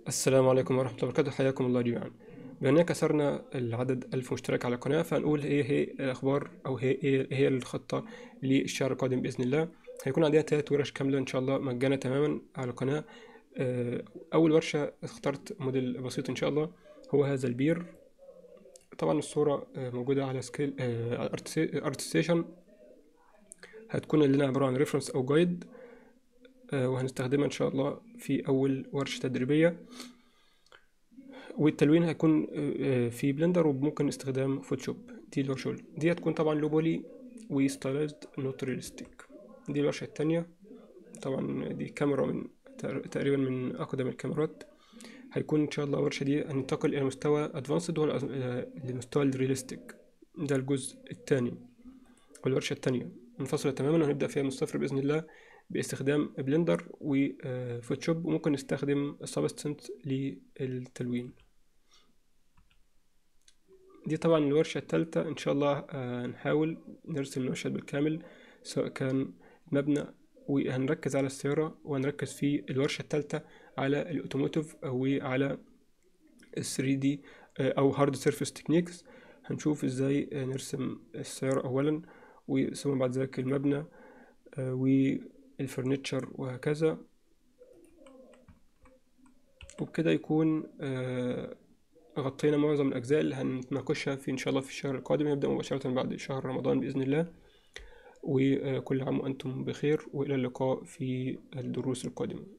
السلام عليكم ورحمة الله وبركاته حياكم الله جميعا بأننا كسرنا العدد ألف مشترك على القناة فهنقول هي هي الأخبار أو هي هي, هي الخطة للشهر القادم بإذن الله هيكون عندنا تلات ورش كاملة إن شاء الله مجانا تماما على القناة آه، أول ورشة اخترت موديل بسيط إن شاء الله هو هذا البير طبعا الصورة آه، موجودة على سكيل ارت ستيشن هتكون لنا عبارة عن ريفرنس أو جايد وهنستخدمها إن شاء الله في أول ورشة تدريبية والتلوين هيكون آه، في بلندر وممكن استخدام فوتوشوب دي الورشة دي هتكون طبعا لو بولي وستايلايزد نوت ريالستيك دي الورشة التانية طبعا دي كاميرا من تقريبا من أقدم الكاميرات هيكون إن شاء الله الورشة دي هننتقل إلى مستوى أدفانسد ولا لمستوى الريالستيك ده الجزء التاني والورشة التانية منفصلة تماما وهنبدأ فيها من الصفر بإذن الله باستخدام بلندر وفوتوشوب وممكن نستخدم سبستنت للتلوين دي طبعا الورشة التالتة إن شاء الله آه، نحاول نرسم المشهد بالكامل سواء كان مبنى وهنركز على السيارة وهنركز في الورشة التالتة على الأوتوموتيف وعلى ال 3 دي أو هارد سيرفيس تكنيكس هنشوف ازاي نرسم السيارة أولا وثم بعد ذلك المبنى آه، والفرنتشر وهكذا وبكده يكون آه، غطينا معظم الأجزاء اللي هنتناقشها في إن شاء الله في الشهر القادم يبدأ مباشرة بعد شهر رمضان بإذن الله وكل عام وأنتم بخير وإلى اللقاء في الدروس القادمة